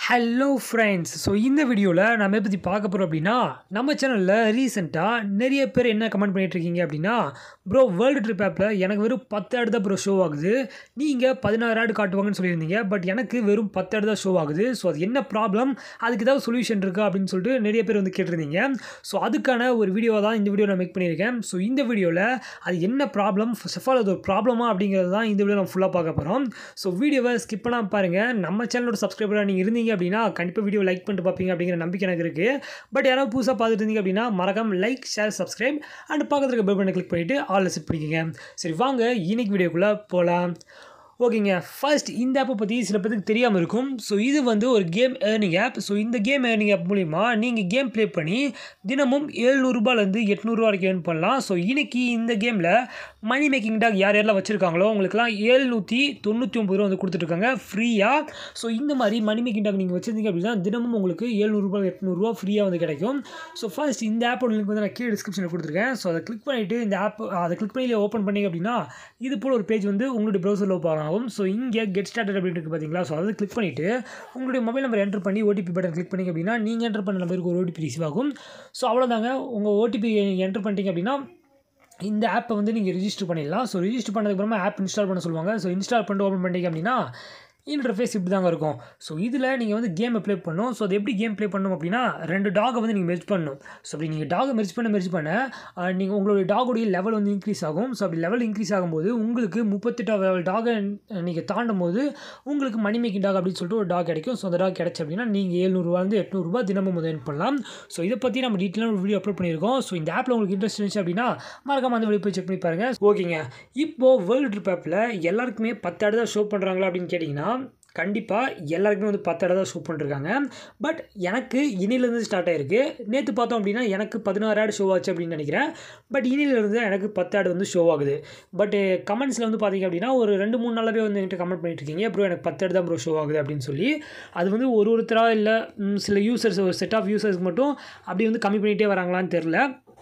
hello friends so இந்த வீடியோவில் நம்ம எதை பற்றி பார்க்க போகிறோம் அப்படின்னா நம்ம சேனலில் ரீசெண்டாக நிறைய பேர் என்ன கமெண்ட் பண்ணிட்டு இருக்கீங்க அப்படின்னா ப்ரோ வேர்ல்டு ட்ரிப் ஆப்பில் எனக்கு வெறும் பத்து ஆடு தான் ப்ரோ ஷோ ஆகுது நீங்கள் பதினாறு ஆடு காட்டுவாங்கன்னு சொல்லியிருந்தீங்க பட் எனக்கு வெறும் பத்து ஆடு தான் ஷோ ஆகுது ஸோ அது என்ன ப்ராப்ளம் அதுக்கு ஏதாவது சொல்யூஷன் இருக்கா அப்படின்னு சொல்லிட்டு நிறைய பேர் வந்து கேட்டிருந்தீங்க ஸோ அதுக்கான ஒரு வீடியோ தான் இந்த வீடியோ நான் மேக் பண்ணியிருக்கேன் ஸோ இந்த வீடியோவில் அது என்ன ப்ராப்ளம் ஃபர்ஸ்ட் ஆஃப் ஆல் அது ஒரு ப்ராப்ளமா அப்படிங்கிறது தான் இந்த வீடியோ நம்ம ஃபுல்லாக பார்க்க போகிறோம் ஸோ வீடியோவை ஸ்கிப் பண்ணாமல் பாருங்கள் நம்ம சேனலோட சப்ஸ்கிரைபராக நீங்கள் இருந்தீங்க அப்படின்னா கண்டிப்பாக வீடியோ லைக் பண்ணிட்டு பார்ப்பீங்க அப்படிங்கிற நம்பிக்கை எனக்கு இருக்குது பட் யாராவது புதுசாக பார்த்துட்டு இருந்தீங்க அப்படின்னா மறக்காம லைக் ஷேர் சப்ஸ்கிரைப் அண்ட் பக்கத்தில் இருக்க பெல் பட்டனை கிளிக் பண்ணிவிட்டு ஆல் செட் பண்ணிக்கோங்க சரி வாங்க இன்னைக்கு வீடியோக்குள்ளே போகலாம் ஓகேங்க ஃபர்ஸ்ட் இந்த ஆப்பை பற்றி சில பேருக்கு தெரியாமல் இருக்கும் ஸோ இது வந்து ஒரு கேம் ஏர்னிங் ஆப் ஸோ இந்த கேம் ஏர்னிங் ஆப் மூலிமா நீங்கள் கேம் ப்ளே பண்ணி தினமும் ஏழ்நூறுபாலேருந்து எட்நூறுபா வரைக்கும் ஏர்ன் பண்ணலாம் ஸோ இன்னைக்கு இந்த கேமில் மணி மேக்கிங் டாக் யார் யாரெல்லாம் வச்சுருக்காங்களோ உங்களுக்குலாம் ஏழ்நூற்றி தொண்ணூற்றி ஒம்பது ரூபா வந்து கொடுத்துட்ருக்காங்க ஃப்ரீயாக ஸோ இந்த மாதிரி மணி மேக்கிங் டாக் நீங்கள் வச்சுருந்தீங்க அப்படின்னா தினமும் உங்களுக்கு ஏழ்நூறுபா எட்நூறுபா ஃப்ரீயாக வந்து கிடைக்கும் ஸோ ஃபர்ஸ்ட் இந்த ஆப்போட லிங்க் வந்து நான் கீழே டிஸ்கிரிப்ஷனில் கொடுத்துருக்கேன் ஸோ அதை கிளிக் பண்ணிவிட்டு இந்த ஆப் அதை கிளிக் பண்ணி ஓப்பன் பண்ணிங்க அப்படின்னா இது போல் ஒரு பேஜ் வந்து உங்களுடைய ப்ரௌசரில் ஓப்பன் ஆகும் ஸோ இங்கே கெட் ஸ்டார்டட் அப்படின்னு இருக்குது பார்த்தீங்களா ஸோ அதை கிளிக் பண்ணிவிட்டு உங்களுடைய மொபைல் நம்பர் என்டர் பண்ணி ஓடிபி பட்டன் கிளிக் பண்ணிங்க அப்படின்னா நீங்கள் என்டர் பண்ண நம்பருக்கு ஒரு ஓடிபி ரிசீவ் ஆகும் ஸோ அவ்வளோதாங்க உங்கள் ஓடிபி என்டர் பண்ணிட்டீங்க அப்படின்னா இந்த ஆப்பை வந்து நீங்கள் ரிஜிஸ்டர் பண்ணிடலாம் ஸோ ரிஜிஸ்டர் பண்ணதுக்கப்புறமா ஆப் இன்ஸ்டால் பண்ண சொல்லுவாங்க ஸோ இன்ஸ்டால் பண்ணிட்டு ஓப்பன் பண்ணிட்டீங்க அப்படின்னா இன்டர்ஃபேஸ் இப்படி தாங்க இருக்கும் ஸோ இதில் நீங்கள் வந்து கேமை ப்ளே பண்ணணும் ஸோ அது எப்படி கேம் ப்ளே பண்ணணும் அப்படின்னா ரெண்டு டாகை வந்து நீங்கள் மெர்ஜ் பண்ணணும் ஸோ அப்படி நீங்கள் டாகை மெர்ஜ் பண்ண மெர்ஜ் பண்ண நீங்கள் உங்களுடைய டாகுடைய லெவல் வந்து இன்க்ரீஸ் ஆகும் ஸோ அப்படி லெவல் இன்க்ரீஸ் ஆகும்போது உங்களுக்கு முப்பத்தெட்டாவது லெவல் டாகை நீங்கள் தாண்டும் போது உங்களுக்கு மணி மேக்கிங் டாக் அப்படின்னு சொல்லிட்டு ஒரு டாக் கிடைக்கும் ஸோ அந்த டாக் கிடச்சி அப்படின்னா நீங்கள் ஏழ்நூறுவாந்து எட்நூறுபா தினமும் வந்து earn பண்ணலாம் ஸோ இதை பற்றி நம்ம டீட்டெயிலாக ஒரு வீடியோ அப்லோட் பண்ணியிருக்கோம் ஸோ இந்த ஆப்பில் உங்களுக்கு இன்ட்ரெஸ்ட் இருந்துச்சு அப்படின்னா மறக்காம அந்த வீடியோ போய் செக் பண்ணி பாருங்கள் ஓகேங்க இப்போது வேர்ல்டு ட்ரிப் ஆப்பில் எல்லாருக்குமே பத்து ஆடு தான் ஷோ பண்ணுறாங்களா அப்படின்னு கேட்டிங்கன்னா கண்டிப்பாக எல்லாருக்குமே வந்து பத்து இடம் தான் ஷோ பண்ணிருக்காங்க பட் எனக்கு இனிலேருந்து ஸ்டார்ட் ஆயிருக்கு நேற்று பார்த்தோம் அப்படின்னா எனக்கு பதினாறு ஆடு ஷோ ஆச்சு அப்படின்னு நினைக்கிறேன் பட் இனிலேருந்து எனக்கு பத்து ஆடு வந்து ஷோ ஆகுது பட் கமெண்ட்ஸில் வந்து பார்த்தீங்க அப்படின்னா ஒரு ரெண்டு மூணு நாளாவே வந்து என்கிட்ட கமெண்ட் பண்ணிட்டு இருக்கீங்க ப்ரோ எனக்கு பத்து ஆடு தான் ப்ரோ ஷோ ஆகுது அப்படின்னு சொல்லி அது வந்து ஒரு ஒருத்தராக இல்லை சில யூசர்ஸ் ஒரு செட் ஆஃப் யூசர்ஸ்க்கு மட்டும் அப்படி வந்து கம்மி பண்ணிகிட்டே வராங்களான்னு தெரில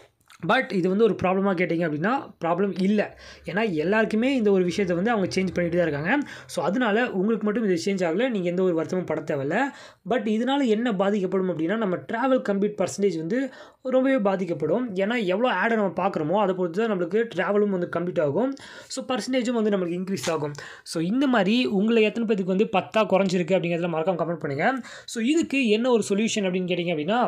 பட் இது வந்து ஒரு ப்ராப்ளமாக கேட்டிங்க அப்படின்னா ப்ராப்ளம் இல்லை ஏன்னா எல்லாருக்குமே இந்த ஒரு விஷயத்தை வந்து அவங்க சேஞ்ச் பண்ணிட்டு தான் இருக்காங்க ஸோ அதனால உங்களுக்கு மட்டும் இது சேஞ்ச் ஆகலை நீங்கள் எந்த ஒரு வருத்தமும் பட தேவையில்ல பட் இதனால் என்ன பாதிக்கப்படும் அப்படின்னா நம்ம ட்ராவல் கம்ப்ளீட் பர்சன்டேஜ் வந்து ரொம்பவே பாதிக்கப்படும் ஏன்னா எவ்வளோ ஆடை நம்ம பார்க்குறோமோ அதை பொறுத்து தான் நம்மளுக்கு ட்ராவலும் வந்து கம்ப்ளீட் ஆகும் ஸோ பர்சன்டேஜும் வந்து நம்மளுக்கு இன்க்ரீஸ் ஆகும் ஸோ இந்த மாதிரி உங்களை எத்தனை பேருக்கு வந்து பத்தா குறைஞ்சிருக்கு அப்படிங்கிறத மறக்காம கமெண்ட் பண்ணுங்கள் ஸோ இதுக்கு என்ன ஒரு சொல்யூஷன் அப்படின்னு கேட்டிங்க அப்படின்னா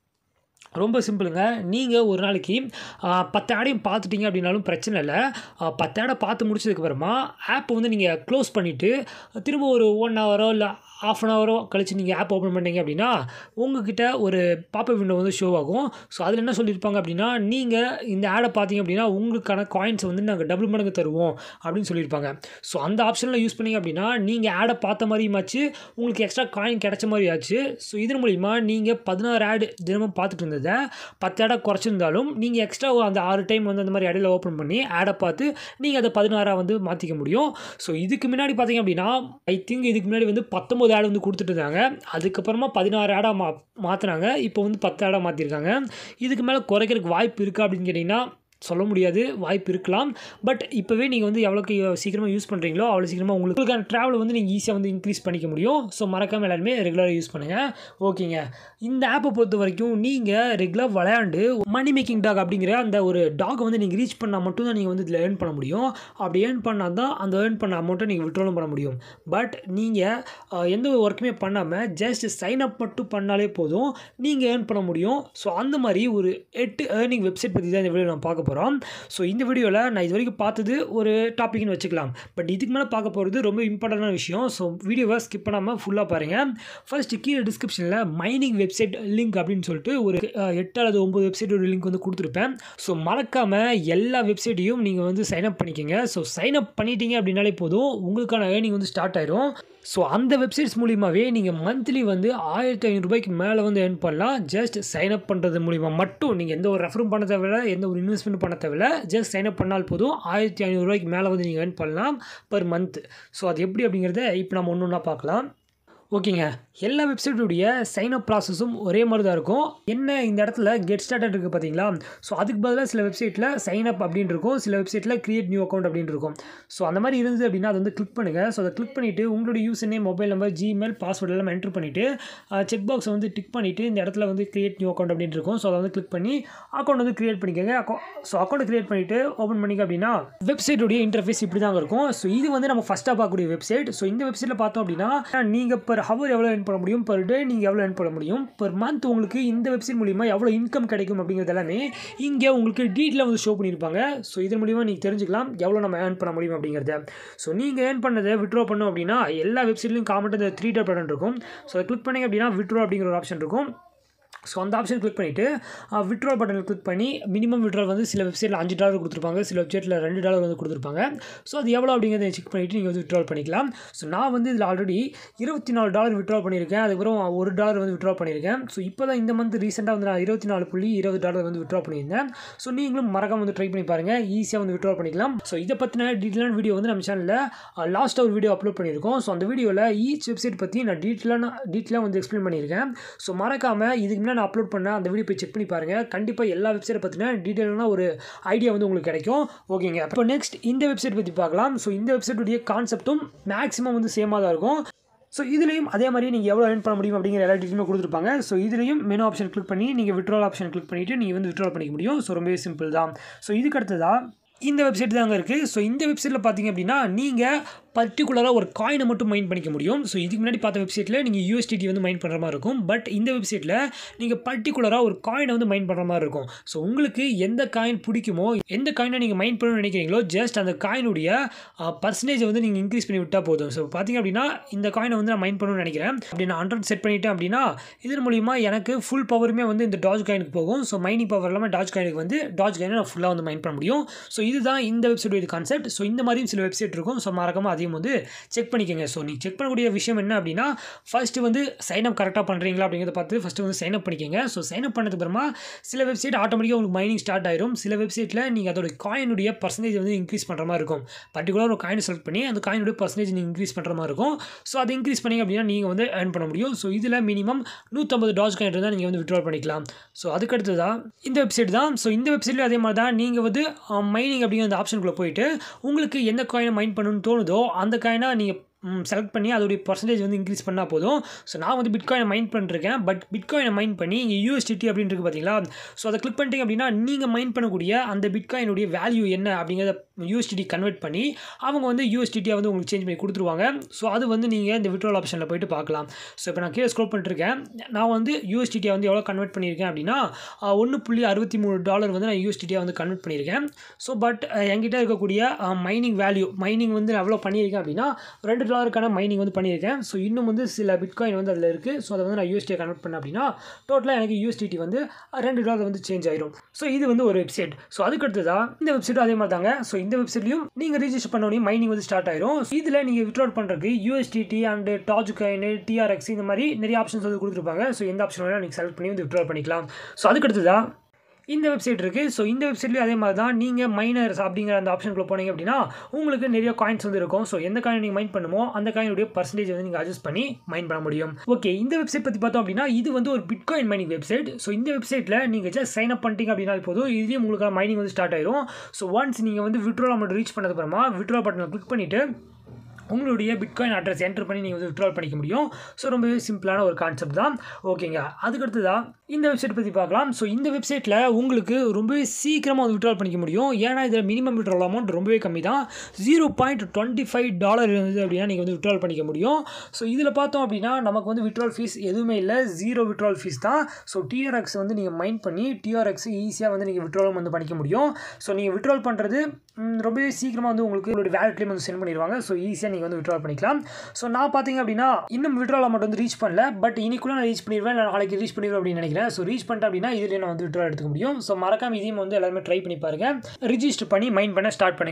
ரொம்ப சிம்பிளுங்க நீங்கள் ஒரு நாளைக்கு பத்து ஆடையும் பார்த்துட்டீங்க அப்படின்னாலும் பிரச்சனை இல்லை பத்து ஆடை பார்த்து முடிச்சதுக்கப்புறமா ஆப்பை வந்து நீங்கள் க்ளோஸ் பண்ணிவிட்டு திரும்ப ஒரு ஒன் ஹவரோ இல்லை ஆஃப் அன் ஹவரோ கழித்து நீங்கள் ஆப் ஓப்பன் பண்ணீங்க அப்படின்னா உங்ககிட்ட ஒரு பாப்பப் விண்டோ வந்து ஷோ ஆகும் ஸோ அதில் என்ன சொல்லியிருப்பாங்க அப்படின்னா நீங்கள் இந்த ஆடை பார்த்தீங்க அப்படின்னா உங்களுக்கான காயின்ஸை வந்து நாங்கள் டபுள் மடங்கு தருவோம் அப்படின்னு சொல்லியிருப்பாங்க ஸோ அந்த ஆப்ஷனில் யூஸ் பண்ணிங்க அப்படின்னா நீங்கள் ஆடை பார்த்த மாதிரியுமாச்சு உங்களுக்கு எக்ஸ்ட்ரா காயின் கிடைச்ச மாதிரி ஆச்சு ஸோ இதன் மூலிமா நீங்கள் பதினாறு ஆடு தினமும் பார்த்துட்டு இருந்ததை பத்து ஆடை குறைச்சிருந்தாலும் நீங்கள் எக்ஸ்ட்ரா அந்த ஆறு டைம் வந்து அந்த மாதிரி இடையில ஓப்பன் பண்ணி ஆடை பார்த்து நீங்கள் அதை பதினாறாக வந்து மாற்றிக்க முடியும் ஸோ இதுக்கு முன்னாடி பார்த்தீங்க அப்படின்னா ஐ திங்க் இதுக்கு முன்னாடி வந்து பத்தொம்பது ஆடு வந்து கொடுத்துட்டு இருந்தாங்க அதுக்கப்புறமா பதினாறு ஆடாக மா மாற்றினாங்க இப்போ வந்து பத்து ஆடாக மாற்றிருக்காங்க இதுக்கு மேலே குறைக்கிறதுக்கு வாய்ப்பு இருக்கா அப்படின்னு கேட்டிங்கன்னா சொல்ல முடியாது வாய்ப்பு இருக்கலாம் பட் இப்போவே நீங்கள் வந்து எவ்வளோக்கு சீக்கிரமாக யூஸ் பண்ணுறீங்களோ அவ்வளோ சீக்கிரமாக உங்களுக்கான ட்ராவலை வந்து நீங்கள் ஈஸியாக வந்து இன்க்ரீஸ் பண்ணிக்க முடியும் ஸோ மறக்காமல் எல்லாருமே ரெகுலராக யூஸ் பண்ணுங்கள் ஓகேங்க இந்த ஆப்பை பொறுத்த வரைக்கும் நீங்கள் ரெகுலர் விளையாண்டு மணி மேக்கிங் டாக் அப்படிங்கிற அந்த ஒரு டாகை வந்து நீங்கள் ரீச் பண்ணால் மட்டும்தான் நீங்கள் வந்து இதில் ஏர்ன் பண்ண முடியும் அப்படி ஏர்ன் பண்ணால் தான் அந்த ஏர்ன் பண்ண அமௌண்ட்டை நீங்கள் விட்ரோலும் பண்ண முடியும் பட் நீங்கள் எந்த ஒரு ஒர்க்குமே பண்ணாமல் ஜஸ்ட் சைன் அப் மட்டும் பண்ணாலே போதும் நீங்கள் ஏர்ன் பண்ண முடியும் ஸோ அந்த மாதிரி ஒரு எட்டு ஏர்னிங் வெப்சைட் பற்றி தான் இந்த வீடியோ நான் பார்க்க போகிறோம் ஸோ இந்த வீடியோவில் நான் இது வரைக்கும் பார்த்தது ஒரு டாபிக்னு வச்சுக்கலாம் பட் இதுக்கு மேலே பார்க்க போகிறது ரொம்ப இம்பார்ட்டண்டான விஷயம் ஸோ வீடியோவை ஸ்கிப் பண்ணாமல் ஃபுல்லாக பாருங்கள் ஃபர்ஸ்ட் கீழே டிஸ்கிரிப்ஷனில் மைனிங் வெப்சைட் லிங்க் அப்படின்னு சொல்லிட்டு ஒரு எட்டு அல்லது ஒம்பது வெப்சைட்டோட லிங்க் வந்து கொடுத்துருப்பேன் ஸோ மறக்காமல் எல்லா வெப்சைட்டையும் நீங்கள் வந்து சைன் அப் பண்ணிக்கோங்க ஸோ சைன் அப் பண்ணிட்டீங்க அப்படின்னாலே போதும் உங்களுக்கான ஏர்னிங் வந்து ஸ்டார்ட் ஆயிரும் ஸோ அந்த வெப்சைட்ஸ் மூலியமாகவே நீங்கள் மந்த்லி வந்து ஆயிரத்தி ஐநூறுரூபாய்க்கு மேலே வந்து ஏர்ன் பண்ணலாம் ஜஸ்ட் சைன் அப் பண்ணுறது மூலிமா மட்டும் நீங்கள் எந்த ஒரு ரெஃபரும் பண்ண தேவையில்ல எந்த ஒரு இன்வெஸ்ட்மெண்ட் பண்ண தேவையில்ல ஜஸ்ட் சைன் அப் பண்ணால் போதும் ஆயிரத்தி ஐநூறுரூவாய்க்கு மேலே வந்து நீங்கள் ஏர்ன் பண்ணலாம் பர் மந்த் ஸோ அது எப்படி அப்படிங்கிறத இப்போ நம்ம ஒன்று ஒன்றா பார்க்கலாம் ஓகேங்க எல்லா வெப்சைட்டுடைய சைன் அப் ப்ராசஸும் ஒரே மாதிரி தான் இருக்கும் என்ன இந்த இடத்துல கெட் ஸ்டார்டட் இருக்குது பார்த்தீங்களா ஸோ அதுக்கு பதிலாக சில வெப்சைட்டில் சைன் அப் அப்படின்னு இருக்கும் சில வெப்சைட்டில் கிரியேட் நியூ அக்கௌண்ட் அப்படின்னு இருக்கும் ஸோ அந்த மாதிரி இருந்தது அப்படின்னா அதை வந்து கிளிக் பண்ணுங்கள் ஸோ அதை கிளிக் பண்ணிவிட்டு உங்களுடைய user name mobile number Gmail password எல்லாம் என்ட்ரு பண்ணிவிட்டு செக் பாக்ஸை வந்து டிக் பண்ணிவிட்டு இந்த இடத்துல வந்து கிரியேட் நியூ அக்கௌண்ட் அப்படின்னு இருக்கும் ஸோ அதை வந்து கிளிக் பண்ணி அக்கௌண்ட் வந்து கிரியேட் பண்ணிக்கோங்க அக்கௌ ஸோ அக்கௌண்ட் கிரியேட் பண்ணிவிட்டு ஓப்பன் பண்ணிங்க அப்படின்னா வெப்சைட்டுடைய இன்டர்ஃபேஸ் இப்படி தான் இருக்கும் ஸோ இது வந்து நம்ம ஃபஸ்ட்டாக பார்க்கக்கூடிய வெப்சைட் ஸோ இந்த வெப்சைட்டில் பார்த்தோம் அப்படின்னா நீங்கள் பர் ஹவர் எவ்வளோ earn பண்ண முடியும் பர் டே நீங்கள் எவ்வளோ earn பண்ண முடியும் பர் மந்த் உங்களுக்கு இந்த வெப்சைட் மூலிமா எவ்வளோ இன்கம் கிடைக்கும் அப்படிங்கிறது எல்லாமே இங்கே உங்களுக்கு டீட்டெயிலாக வந்து ஷோ பண்ணியிருப்பாங்க ஸோ இதன் மூலிமா நீங்கள் தெரிஞ்சுக்கலாம் எவ்வளோ நம்ம ஏர்ன் பண்ண முடியும் அப்படிங்கிறத ஸோ நீங்கள் ஏர்ன் பண்ணதை விட்ரோ பண்ணோம் அப்படின்னா எல்லா வெப்சைட்லையும் காமெண்ட் இந்த த்ரீ டாட் பட்டன் இருக்கும் ஸோ அதை கிளிக் பண்ணிங்க அப்படின்னா விட்ரோ அப்படிங்கிற ஒரு ஆப்ஷன் இருக்கும் ஸோ அந்த ஆப்ஷன் கிளிக் பண்ணிவிட்டு விட்ரால் பட்டனில் கிளிக் பண்ணி மினிமம் விட்ரால் வந்து சில வெப்சைட்டில் அஞ்சு டாலர் கொடுத்துருப்பாங்க சில வெப்சைட்டில் ரெண்டு டாலர் வந்து கொடுத்துருப்பாங்க ஸோ அது எவ்வளோ அப்படிங்கிறத செக் பண்ணிவிட்டு நீங்கள் வந்து விட்ரால் பண்ணிக்கலாம் ஸோ நான் வந்து இதில் ஆல்ரெடி இருபத்தி நாலு டாலர் விட்ரால் பண்ணியிருக்கேன் அதுக்கப்புறம் ஒரு டாலர் வந்து விட்ரா பண்ணியிருக்கேன் ஸோ இப்போ தான் இந்த மந்த் ரீசெண்டாக வந்து நான் இருபத்தி நாலு புள்ளி இருபது டாலர் வந்து விட்ரா பண்ணியிருந்தேன் ஸோ நீங்களும் மறக்காம வந்து ட்ரை பண்ணி பாருங்கள் ஈஸியாக வந்து விட்ரா பண்ணிக்கலாம் ஸோ இதை பற்றின டீட்டெயிலான வீடியோ வந்து நம்ம சேனலில் லாஸ்ட்டாக ஒரு வீடியோ அப்லோட் பண்ணியிருக்கோம் ஸோ அந்த வீடியோவில் ஈச் வெப்சைட் பற்றி நான் டீட்டெயிலான டீட்டெயிலாக வந்து எக்ஸ்பிளைன் பண்ணியிருக்கேன் ஸோ மறக்காமல் இதுக்கு முன்னாடி நான் அப்லோட் பண்ண அந்த வீடியோ போய் செக் பண்ணி பாருங்கள் கண்டிப்பாக எல்லா வெப்சைட்டை பற்றின டீட்டெயிலான ஒரு ஐடியா வந்து உங்களுக்கு கிடைக்கும் ஓகேங்க இப்போ நெக்ஸ்ட் இந்த வெப்சைட் பற்றி பார்க்கலாம் ஸோ இந்த வெப்சைட்டுடைய கான்செப்ட்டும் மேக்ஸிமம் வந்து சேமாக தான் இருக்கும் ஸோ இதுலேயும் அதே மாதிரி நீங்கள் எவ்வளோ earn பண்ண முடியும் அப்படிங்கிற எல்லா டீட்டெயிலுமே கொடுத்துருப்பாங்க ஸோ இதுலேயும் மெனு ஆப்ஷன் கிளிக் பண்ணி நீங்கள் விட்ரால் ஆப்ஷன் கிளிக் பண்ணிவிட்டு நீங்கள் வந்து விட்ரால் பண்ணிக்க முடியும் ஸோ ரொம்பவே சிம்பிள் தான் ஸோ இதுக்கு அடுத்ததாக இந்த வெப்சைட் தாங்க இருக்குது ஸோ இந்த வெப்சைட்டில் பார்த்தீங்க அப்படின்னா நீங்கள் பர்டிகுலராக ஒரு காயினை மட்டும் மைண்ட் பண்ணிக்க முடியும் ஸோ இதுக்கு முன்னாடி பார்த்த வெப்சைட்டில் நீங்கள் யூஎஸ்டிடி வந்து மைண்ட் பண்ணுற மாதிரி இருக்கும் பட் இந்த வெப்சைட்டில் நீங்கள் பர்டிகுலராக ஒரு காயினை வந்து மைண்ட் பண்ணுற மாதிரி இருக்கும் ஸோ உங்களுக்கு எந்த காயின் பிடிக்குமோ எந்த காயினை நீங்கள் மைண்ட் பண்ணணும்னு நினைக்கிறீங்களோ ஜஸ்ட் அந்த காயினுடைய பர்சன்டேஜ் வந்து நீங்கள் இன்க்ரீஸ் பண்ணி விட்டால் போதும் ஸோ பார்த்தீங்க அப்படின்னா இந்த காயினை வந்து நான் மைண்ட் பண்ணணும்னு நினைக்கிறேன் அப்படி நான் ஹண்ட்ரட் செட் பண்ணிட்டேன் அப்படின்னா இதன் மூலிமா எனக்கு ஃபுல் பவருமே வந்து இந்த டாஜ் காயினுக்கு போகும் ஸோ மைனிங் பவர் இல்லாமல் டாஜ் காயினுக்கு வந்து டாஜ் காயினை நான் ஃபுல்லாக வந்து மைண்ட் பண்ண முடியும் ஸோ இதுதான் இந்த வெப்சைட் இது கான்செப்ட் ஸோ இந்த மாதிரியும் சில வெப்சைட் இருக்கும் ஸோ மறக்காமல் அதையும் வந்து செக் பண்ணிக்கோங்க ஸோ நீ செக் பண்ணக்கூடிய விஷயம் என்ன அப்படின்னா ஃபஸ்ட்டு வந்து சைன் அப் கரெக்டாக பண்ணுறீங்களா அப்படிங்கிறத பார்த்து ஃபஸ்ட்டு வந்து சைன் அப் பண்ணிக்கோங்க ஸோ சைன் அப் பண்ணதுக்கு அப்புறமா சில வெப்சைட் ஆட்டோமேட்டிக்காக உங்களுக்கு மைனிங் ஸ்டார்ட் ஆயிரும் சில வெப்சைட்டில் நீங்கள் அதோட காயினுடைய பர்சன்டேஜ் வந்து இன்க்ரீஸ் பண்ணுற மாதிரி இருக்கும் பர்டிகுலர் ஒரு காயின் செலக்ட் பண்ணி அந்த காயினுடைய பர்சன்டேஜ் நீங்கள் இன்க்ரீஸ் பண்ணுற மாதிரி இருக்கும் ஸோ அதை இன்க்ரீஸ் பண்ணிங்க அப்படின்னா நீங்கள் வந்து ஏர்ன் பண்ண முடியும் ஸோ இதில் மினிமம் நூற்றம்பது டாஜ் காயின் இருந்தால் நீங்கள் வந்து விட்ரா பண்ணிக்கலாம் ஸோ அதுக்கடுத்து தான் இந்த வெப்சைட் தான் ஸோ இந்த வெப்சைட்லேயும் அதே மாதிரி தான் நீங்கள் வந்து மைனிங் அப்படிங்கிற அந்த ஆப்ஷனுக்குள்ளே போயிட்டு உங்களுக்கு எந்த காயினை மைண்ட் பண்ணணும்னு தோணுதோ அந்த காயினை நீங்கள் செலக்ட் பண்ணி அதோடைய பர்சன்டேஜ் வந்து இன்க்ரீஸ் பண்ணால் போதும் ஸோ நான் வந்து பிட்காயினை மைண்ட் பண்ணிருக்கேன் பட் பிட்காயினை மைண்ட் பண்ணி இங்கே யூஎஸ்டிடி அப்படின்னு இருக்கு பார்த்தீங்களா ஸோ அதை கிளிக் பண்ணிட்டீங்க அப்படின்னா நீங்கள் மைண்ட் பண்ணக்கூடிய அந்த பிட்காயினுடைய வேல்யூ என்ன அப்படிங்கிறத யூஎஸ்டிடி கன்வெர்ட் பண்ணி அவங்க வந்து யூஎஸ்டிடியை வந்து உங்களுக்கு சேஞ்ச் பண்ணி கொடுத்துருவாங்க ஸோ அது வந்து நீங்கள் இந்த விட்ரோல் ஆப்ஷனில் போயிட்டு பார்க்கலாம் ஸோ இப்போ நான் கீழே ஸ்க்ரோல் பண்ணிட்டுருக்கேன் நான் வந்து யூஎஸ்டிடியை வந்து எவ்வளோ கன்வெர்ட் பண்ணியிருக்கேன் அப்படின்னா ஒன்று புள்ளி அறுபத்தி மூணு டாலர் வந்து நான் யூஎஸ்டிடியை வந்து கன்வெர்ட் பண்ணியிருக்கேன் ஸோ பட் என்கிட்ட இருக்கக்கூடிய மைனிங் வேல்யூ மைனிங் வந்து நான் எவ்வளோ பண்ணியிருக்கேன் அப்படின்னா ரெண்டு டாலருக்கான மைனிங் வந்து பண்ணியிருக்கேன் ஸோ இன்னும் வந்து சில பிட்காயின் வந்து அதில் இருக்குது ஸோ அதை வந்து நான் யூஎஸ்டியை கன்வெர்ட் பண்ணேன் அப்படின்னா டோட்டலாக எனக்கு யூஎஸ்டிடி வந்து ரெண்டு டாலர் வந்து சேஞ்ச் ஆயிரும் ஸோ இது வந்து ஒரு வெப்சைட் ஸோ அதுக்கு அடுத்ததாக இந்த வெப்சைட்டும் அதே மாதிரி தாங்க ஸோ இந்த வெப்சைட்லையும் நீங்கள் ரிஜிஸ்டர் பண்ணோடனே மைனிங் வந்து ஸ்டார்ட் ஆயிரும் இதில் நீங்கள் விட்ரால் பண்ணுறதுக்கு USDT and Dogecoin TRX இந்த மாதிரி நிறைய ஆப்ஷன்ஸ் வந்து கொடுத்துருப்பாங்க ஸோ எந்த ஆப்ஷன் வேணால் நீங்கள் செலக்ட் பண்ணி வந்து விட்ரால் பண்ணிக்கலாம் ஸோ அதுக்கு அடுத்ததாக இந்த வெப்சைட் இருக்குது ஸோ இந்த வெப்சைட்லேயும் அதே மாதிரி தான் நீங்கள் மைனர்ஸ் அப்படிங்கிற அந்த ஆப்ஷனுக்குள்ள போனீங்க அப்படின்னா உங்களுக்கு நிறைய காயின்ஸ் வந்து இருக்கும் ஸோ எந்த காயின் நீங்கள் மைண்ட் பண்ணுமோ அந்த காயினுடைய பர்சன்டேஜ் வந்து நீங்கள் அட்ஜஸ்ட் பண்ணி மைண்ட் பண்ண முடியும் ஓகே இந்த வெப்சைட் பற்றி பார்த்தோம் அப்படின்னா இது வந்து ஒரு பிட்காயின் மைனிங் வெப்சைட் ஸோ இந்த வெப்சைட்டில் நீங்கள் ஜஸ்ட் சைன் அப் பண்ணிட்டீங்க அப்படின்னா போதும் இதுலேயும் உங்களுக்கு மைனிங் வந்து ஸ்டார்ட் ஆயிரும் ஸோ ஒன்ஸ் நீங்கள் வந்து விட்ரோ அமௌண்ட் ரீச் பண்ணதுக்கப்புறமா விட்ரோ பட்டனை கிளிக் பண்ணிவிட்டு உங்களுடைய பிட்காயின் அட்ரஸ் என்டர் பண்ணி நீங்கள் வந்து விட்ரால் பண்ணிக்க முடியும் ஸோ ரொம்பவே சிம்பிளான ஒரு கான்செப்ட் தான் ஓகேங்க அதுக்கடுத்து தான் இந்த வெப்சைட் பற்றி பார்க்கலாம் ஸோ இந்த வெப்சைட்டில் உங்களுக்கு ரொம்பவே சீக்கிரமாக வந்து விட்ரால் பண்ணிக்க முடியும் ஏன்னா இதில் மினிமம் விட்ரால் அமௌண்ட் ரொம்பவே கம்மி தான் zero point twenty five dollar இருந்தது அப்படின்னா நீங்கள் வந்து விட்ரால் பண்ணிக்க முடியும் ஸோ இதில் பார்த்தோம் அப்படின்னா நமக்கு வந்து விட்ரால் ஃபீஸ் எதுவுமே இல்லை ஜீரோ விட்ரால் ஃபீஸ் தான் ஸோ டிஆர்எக்ஸ் வந்து நீங்கள் மைண்ட் பண்ணி டிஆர்எக்ஸ் ஈஸியாக வந்து நீங்கள் விட்ராலும் வந்து பண்ணிக்க முடியும் ஸோ நீங்கள் விட்ரால் பண்ணுறது ரொம்பவே சீக்கிரமாக வந்து உங்களுக்கு உங்களுடைய வேலட்லேயும் வந்து சென்ட் பண்ணிடுவாங்க ஸோ ஈஸியாக நீங்கள் வந்து விட்ரால் பண்ணிக்கலாம் ஸோ நான் பார்த்தீங்க அப்படின்னா இன்னும் விட்ரால் அமௌண்ட் வந்து ரீச் பண்ணல பட் இன்னைக்குள்ள நான் ரீச் பண்ணிடுவேன் நான் நாளைக்கு ரீச் பண்ணிடுவேன் அப்படின்னு நினைக்கிறேன் ஸோ ரீச் பண்ணிட்டேன் அப்படின்னா இதில் நான் வந்து விட்ரால் எடுத்துக்க முடியும் ஸோ மறக்காம இதையும் வந்து எல்லாருமே ட்ரை பண்ணி பாருங்க ரிஜிஸ்டர் பண்ணி மைண்ட் பண்ண ஸ்டார்ட் பண்ணுங்க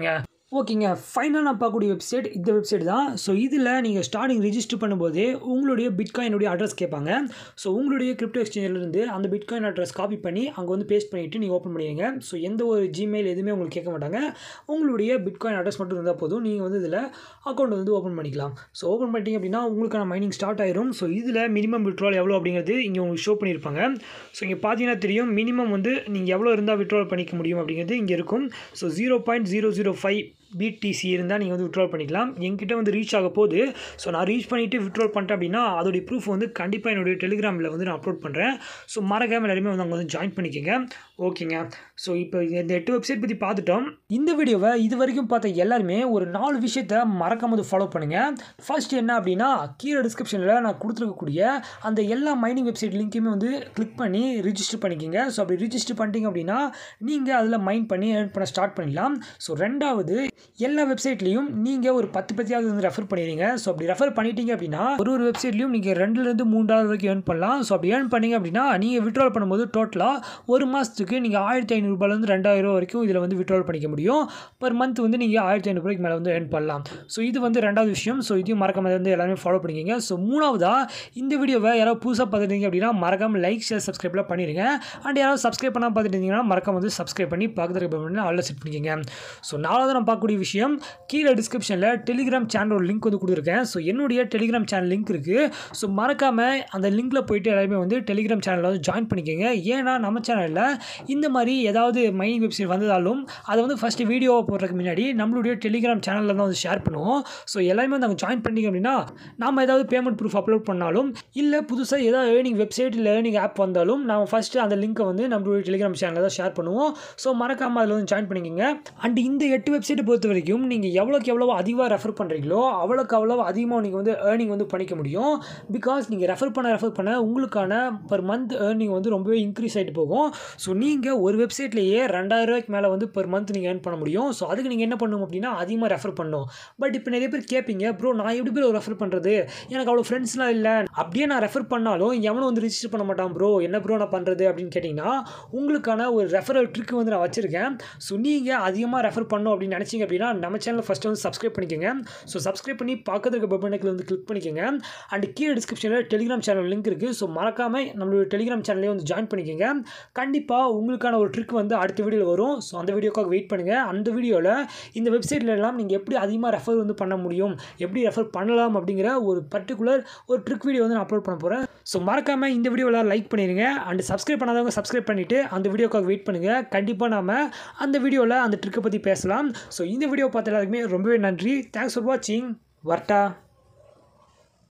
ஓகேங்க ஃபைனல் நான் பார்க்கக்கூடிய வெப்சைட் இந்த வெப்சைட் தான் ஸோ இதில் நீங்கள் ஸ்டார்டிங் ரிஜிஸ்டர் பண்ணும்போதே உங்களுடைய பிட்காயினுடைய அட்ரஸ் கேட்பாங்க ஸோ உங்களுடைய கிரிப்டோ எக்ஸ்சேஞ்சிலேருந்து அந்த பிட்காயின் அட்ரஸ் காப்பி பண்ணி அங்கே வந்து பேஸ்ட் பண்ணிவிட்டு நீங்கள் ஓப்பன் பண்ணிடுங்க ஸோ எந்த ஒரு ஜிமெயில் எதுவுமே உங்களுக்கு கேட்க மாட்டாங்க உங்களுடைய பிட்காயின் அட்ரஸ் மட்டும் இருந்தால் போதும் நீங்கள் வந்து இதில் அக்கௌண்ட் வந்து ஓப்பன் பண்ணிக்கலாம் ஸோ ஓப்பன் பண்ணிட்டீங்க அப்படின்னா உங்களுக்கான மைனிங் ஸ்டார்ட் ஆயிரும் ஸோ இதில் மினிமம் விட்ரால் எவ்வளோ அப்படிங்கிறது இங்கே உங்களுக்கு ஷோ பண்ணியிருப்பாங்க ஸோ இங்கே பார்த்தீங்கன்னா தெரியும் மினிமம் வந்து நீங்கள் எவ்வளோ இருந்தால் விட்ரால் பண்ணிக்க முடியும் அப்படிங்கிறது இங்கே இருக்கும் so zero point zero zero five BTC இருந்தால் நீங்கள் வந்து விட்ரால் பண்ணிக்கலாம் என்கிட்ட வந்து ரீச் ஆக போகுது ஸோ நான் ரீச் பண்ணிவிட்டு விட்ரால் பண்ணிட்டேன் அப்படின்னா அதோடைய ப்ரூஃப் வந்து கண்டிப்பாக என்னுடைய டெலிகிராமில் வந்து நான் அப்லோட் பண்ணுறேன் ஸோ மறக்காமல் எல்லாருமே வந்து அங்கே வந்து ஜாயின் பண்ணிக்கோங்க ஓகேங்க ஸோ இப்போ இந்த எட்டு வெப்சைட் பற்றி பார்த்துட்டோம் இந்த வீடியோவை இது வரைக்கும் பார்த்த எல்லாருமே ஒரு நாலு விஷயத்த மறக்காம வந்து ஃபாலோ பண்ணுங்கள் ஃபர்ஸ்ட் என்ன அப்படின்னா கீழே டிஸ்கிரிப்ஷனில் நான் கொடுத்துருக்கக்கூடிய அந்த எல்லா மைனிங் வெப்சைட் லிங்க்கையுமே வந்து கிளிக் பண்ணி ரிஜிஸ்டர் பண்ணிக்கோங்க ஸோ அப்படி ரிஜிஸ்டர் பண்ணிட்டீங்க அப்படின்னா நீங்கள் அதில் மைண்ட் பண்ணி ஏர்ன் பண்ண ஸ்டார்ட் பண்ணிடலாம் ஸோ ரெண்டாவது எல்லா வெப்சைட்லேயும் நீங்கள் ஒரு பத்து பத்தியாவது வந்து ரெஃபர் பண்ணிடுங்க ஸோ அப்படி ரெஃபர் பண்ணிட்டீங்க அப்படின்னா ஒரு ஒரு வெப்சைட்லையும் நீங்கள் ரெண்டுலேருந்து மூணு டாலர் வரைக்கும் ஏர்ன் பண்ணலாம் ஸோ அப்படி ஏர்ன் பண்ணீங்க அப்படின்னா நீங்கள் விட்ரால் பண்ணும்போது டோட்டலாக ஒரு மாதத்துக்கு நீங்கள் ஆயிரத்தி ஐநூறுரூபாலேருந்து ரெண்டாயிரம் வரைக்கும் இதில் வந்து விட்ரால் பண்ணிக்க முடியும் பர் மந்த் வந்து நீங்கள் ஆயிரத்தி ஐநூறுபாய்க்கு மேலே வந்து ஏர்ன் பண்ணலாம் ஸோ இது வந்து ரெண்டாவது விஷயம் ஸோ இதையும் மறக்காம வந்து எல்லாருமே ஃபாலோ பண்ணிக்கோங்க ஸோ மூணாவதாக இந்த வீடியோவை யாராவது புதுசாக பார்த்துட்டீங்க அப்படின்னா மறக்காம லைக் ஷேர் சப்ஸ்கிரைப்லாம் பண்ணிடுங்க அண்ட் யாராவது சப்ஸ்கிரைப் பண்ணால் பார்த்துட்டு இருந்தீங்கன்னா மறக்காம வந்து சப்ஸ்கிரைப் பண்ணி பக்கத்தில் பண்ணி ஆல்ல செட் பண்ணிக்கோங்க ஸோ நாலாவது நான் பார்க்கக்கூடிய விஷயம் கீழே டிஸ்கிரிப்ஷனில் டெலிகிராம் சேனலோட லிங்க் வந்து கொடுத்துருக்கேன் ஸோ என்னுடைய டெலிகிராம் சேனல் லிங்க் இருக்குது ஸோ மறக்காமல் அந்த லிங்க்கில் போயிட்டு எல்லாருமே வந்து டெலிகிராம் சேனலில் வந்து ஜாயின் பண்ணிக்கோங்க ஏன்னா நம்ம சேனலில் இந்த மாதிரி ஏதாவது மைனிங் வெப்சைட் வந்ததாலும் அதை வந்து ஃபஸ்ட்டு வீடியோவை போடுறதுக்கு முன்னாடி நம்மளுடைய டெலிகிராம் சேனலில் தான் வந்து ஷேர் பண்ணுவோம் ஸோ எல்லாருமே வந்து அங்கே ஜாயின் பண்ணிங்க அப்படின்னா நம்ம ஏதாவது பேமெண்ட் ப்ரூஃப் அப்லோட் பண்ணாலும் இல்லை புதுசாக ஏதாவது ஏர்னிங் வெப்சைட் இல்லை ஏர்னிங் ஆப் வந்தாலும் நம்ம ஃபஸ்ட்டு அந்த லிங்க்கை வந்து நம்மளுடைய டெலிகிராம் சேனலில் தான் ஷேர் பண்ணுவோம் ஸோ மறக்காமல் அதில் வந்து ஜாயின் பண்ணிக்கோங்க அண்ட் இந்த எட்டு வெப்சைட்டை பொறுத்த வரைக்கும் நீங்கள் எவ்வளோக்கு எவ்வளோ அதிகமாக ரெஃபர் பண்ணுறீங்களோ அவ்வளோக்கு அவ்வளோ அதிகமாக நீங்கள் வந்து ஏர்னிங் வந்து பண்ணிக்க முடியும் பிகாஸ் நீங்கள் ரெஃபர் பண்ண ரெஃபர் பண்ண உங்களுக்கான பர் மந்த் ஏர்னிங் வந்து ரொம்பவே இன்க்ரீஸ் ஆகிட்டு போகும் ஸோ நீங்கள் ஒரு வெப்சைட்லேயே ரெண்டாயிரம் ரூபாய்க்கு மேலே வந்து பர் மந்த் நீங்கள் ஏர்ன் பண்ண முடியும் ஸோ அதுக்கு நீங்கள் என்ன பண்ணணும் அப்படின்னா அதிகமாக ரெஃபர் பண்ணணும் பட் இப்போ நிறைய பேர் கேட்பீங்க ப்ரோ நான் எப்படி பேர் ரெஃபர் பண்ணுறது எனக்கு அவ்வளோ ஃப்ரெண்ட்ஸ்லாம் இல்லை அப்படியே நான் ரெஃபர் பண்ணாலும் எவனும் வந்து ரிஜிஸ்டர் பண்ண மாட்டான் ப்ரோ என்ன ப்ரோ நான் பண்ணுறது அப்படின்னு கேட்டிங்கன்னா உங்களுக்கான ஒரு ரெஃபரல் ட்ரிக் வந்து நான் வச்சுருக்கேன் ஸோ நீங்கள் அதிகமாக ரெஃபர் பண்ணணும் அப்படின்னு நினச்சிங்க அப்படின்னா நம்ம சேனலில் ஃபஸ்ட்டு வந்து சப்ஸ்கிரைப் பண்ணிக்கோங்க ஸோ சப்ஸ்கிரைப் பண்ணி பக்கத்தில் இருக்க பட்டனுக்கு வந்து கிளிக் பண்ணிக்கோங்க அண்ட் கீழே டிஸ்கிரிப்ஷனில் டெலிகிராம் சேனல் லிங்க் இருக்குது ஸோ மறக்காமல் நம்மளோட டெலிகிராம் சேனல்லே வந்து ஜாயின் பண்ணிக்கோங்க கண்டிப்பாக உங்களுக்கான ஒரு ட்ரிக் வந்து அடுத்த வீடியோவில் வரும் ஸோ அந்த வீடியோக்காக வெயிட் பண்ணுங்கள் அந்த வீடியோவில் இந்த வெப்சைட்ல எல்லாம் நீங்கள் எப்படி அதிகமாக ரெஃபர் வந்து பண்ண முடியும் எப்படி ரெஃபர் பண்ணலாம் அப்படிங்கிற ஒரு பர்டிகுலர் ஒரு ட்ரிக் வீடியோ வந்து நான் அப்லோட் பண்ண போகிறேன் ஸோ மறக்காமல் இந்த வீடியோவில் லைக் பண்ணிடுங்க அண்ட் சப்ஸ்கிரைப் பண்ணாதவங்க சப்ஸ்கிரைப் பண்ணிவிட்டு அந்த வீடியோக்காக வெயிட் பண்ணுங்கள் கண்டிப்பாக நாம அந்த வீடியோவில் அந்த ட்ரிக்கை பற்றி பேசலாம் ஸோ இந்த வீடியோ பார்த்த எல்லாருக்குமே ரொம்பவே நன்றி தேங்க்ஸ் ஃபார் வாட்சிங் வர்ட்டா